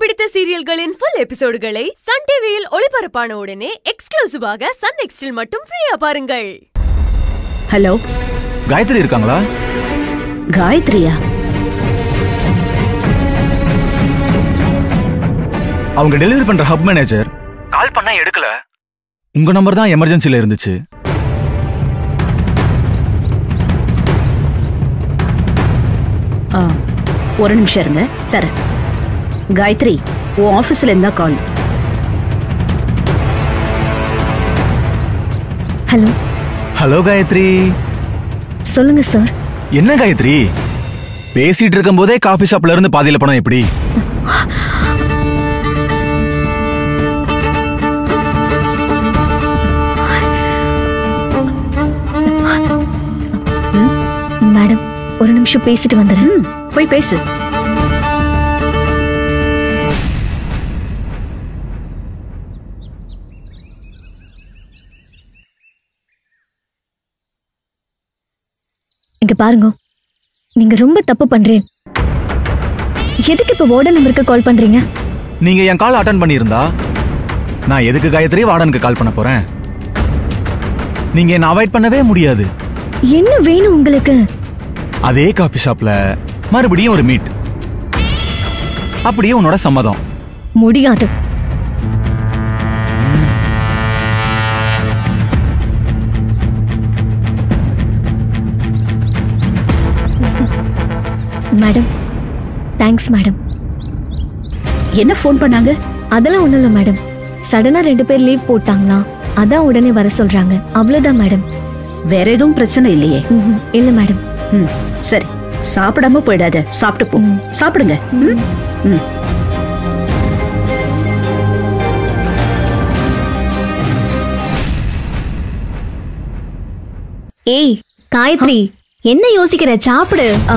பிடித்த சீரியல்களின் full எபிசோடுகளை Sun டிவியில் ஒளிபரப்பான உடனே எக்ஸ்க்ளூசிவாக சன் நெக்ஸ்டில் மட்டும் ஃப்ரீயா பாருங்கள் ஹலோ காயத்ரி இருக்காங்களா காயத்ரியா அவங்க டெலிவரி பண்ற ஹப் மேனேஜர் கால் பண்ணா எடுக்கல உங்க நம்பர் தான் எமர்ஜென்சில இருந்துச்சு ஆ ஒரு நிமிஷம் இருங்க தரேன் காயத்ரி உன் ஆஃபீஸில் இருந்தா கால் ஹலோ ஹலோ காயத்ரி சொல்லுங்க சார் என்ன காயத்ரி பேசிட்டு இருக்கும் போதே காஃபி ஷாப்ல இருந்து பாதியில பணம் எப்படி மேடம் ஒரு நிமிஷம் பேசிட்டு வந்துடுறேன் ம் போய் பேசு இங்க பாருங்க நீங்க ரொம்ப தப்பு பண்றீங்க எதுக்கு இப்ப வார்டன் நம்பருக்கு கால் பண்றீங்க நீங்க என் கால் அட்டன் பண்ணியிருந்தா நான் எதுக்கு காயத்ரி வார்டனுக்கு கால் பண்ண போறேன் நீங்க என்ன அவாய்ட் பண்ணவே முடியாது என்ன வேணும் உங்களுக்கு அதே காஃபி ஷாப்ல மறுபடியும் ஒரு மீட் அப்படியே உன்னோட சம்மதம் முடியாது மேடம் தேங்க்ஸ் மேடம் என்ன ஃபோன் பண்ணாங்க அதெல்லாம் ஒண்ணும் இல்லை மேடம் சடனா ரெண்டு பேர் லீவ் போட்டாங்களாம் அதான் உடனே வர சொல்றாங்க அவ்வளவுதான் மேடம் வேற எதுவும் பிரச்சனை இல்லையே ம்ஹும். இல்ல மேடம் ம் சரி சாப்பிடாம போயிடாத சாப்பிட்டு போ ம். சாப்பிடுங்க ம் ம் ஏய் காயத்ரி என்ன யோசிக்கிற சாப்பிடு ஆ,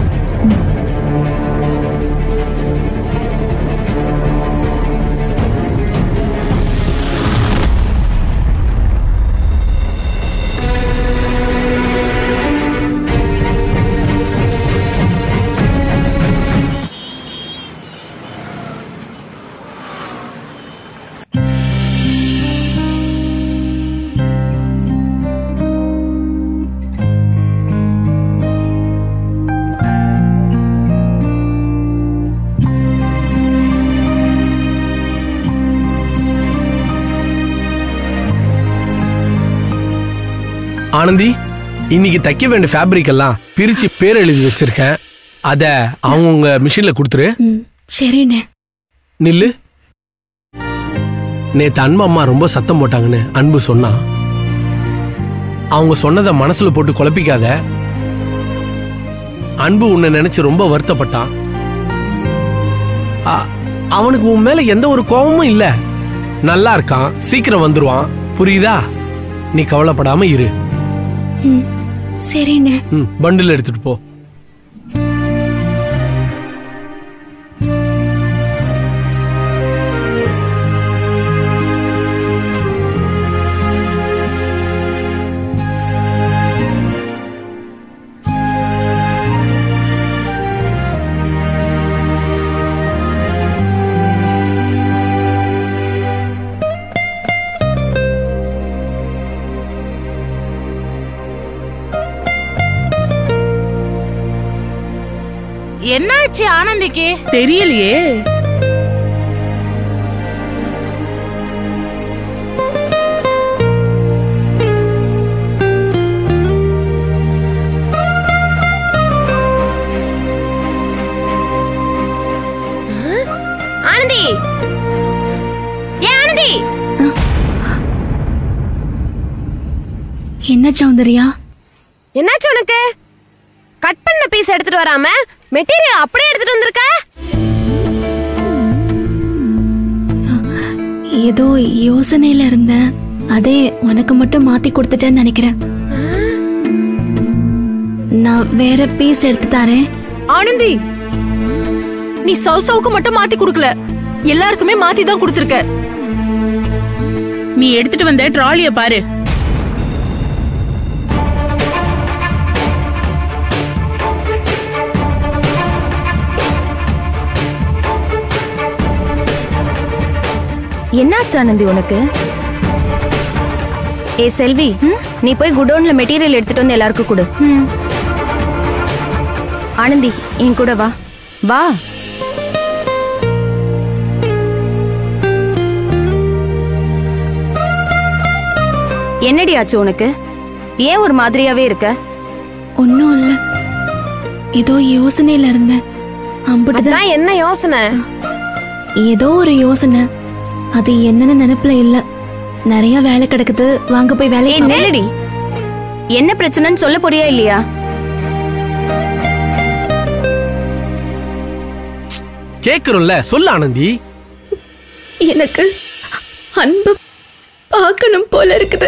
ஆனந்தி இன்னைக்கு தைக்க வேண்டிய ஃபேப்ரிக் எல்லாம் பிரிச்சு பேர் எழுதி வச்சிருக்கேன் அத அவங்கவுங்க மிஷின்ல கொடுத்துரு ம், சரிண்ணே நில்லு நேத்து அன்பு அம்மா ரொம்ப சத்தம் போட்டாங்கன்னு அன்பு சொன்னா அவங்க சொன்னதை மனசுல போட்டு குழப்பிக்காத அன்பு உன்னை நினைச்சு ரொம்ப வருத்தப்பட்டான் அ- அவனுக்கு உன் மேல எந்த ஒரு கோபமும் இல்ல நல்லா இருக்கான் சீக்கிரம் வந்துருவான் புரியுதா நீ கவலைப்படாம இரு ம், சரிண்ணே ம் பண்டில் எடுத்துட்டு போ என்னாச்சு ஆனந்திக்கு தெரியலையே ஆனந்தி ஏன் ஆனந்தி என்ன சௌந்தர்யா என்னாச்சு உனக்கு கட் பண்ண பீஸ் எடுத்துட்டு வராம மெட்டீரியல் அப்படியே எடுத்துட்டு வந்திருக்க ஏதோ யோசனையில இருந்தேன் அதே உனக்கு மட்டும் மாத்தி கொடுத்துட்டேன்னு நினைக்கிறேன் நான் வேற பீஸ் எடுத்து தரேன் ஆனந்தி நீ சவ் சவுக்கு மட்டும் மாத்தி கொடுக்கல எல்லாருக்குமே மாத்தி தான் கொடுத்துருக்க நீ எடுத்துட்டு வந்த ட்ராலிய பாரு என்னாச்சு ஆனந்தி உனக்கு ஏ செல்வி நீ போய் குடோன்ல மெட்டீரியல் எடுத்துட்டு வந்து எல்லாருக்கும் கொடு ஆனந்தி என் கூட வா வா என்னடி ஆச்சு உனக்கு ஏன் ஒரு மாதிரியாவே இருக்க ஒன்றும் இல்லை ஏதோ யோசனையில இருந்தேன் அம்பிட்டுதான் அதான் என்ன யோசனை ஏதோ ஒரு யோசனை அது என்னன்னு நினைப்புல இல்ல நிறைய வேலை கிடக்குது வாங்க போய் வேலையை ஏய் பார்ப்போம். நெல்லடி என்ன பிரச்சனைன்னு சொல்ல போறியா இல்லையா கேக்குறோம்ல சொல்லு ஆனந்தி எனக்கு அன்பு பார்க்கணும் போல இருக்குது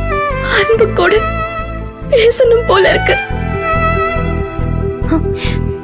அன்பு கூட பேசணும் போல இருக்கு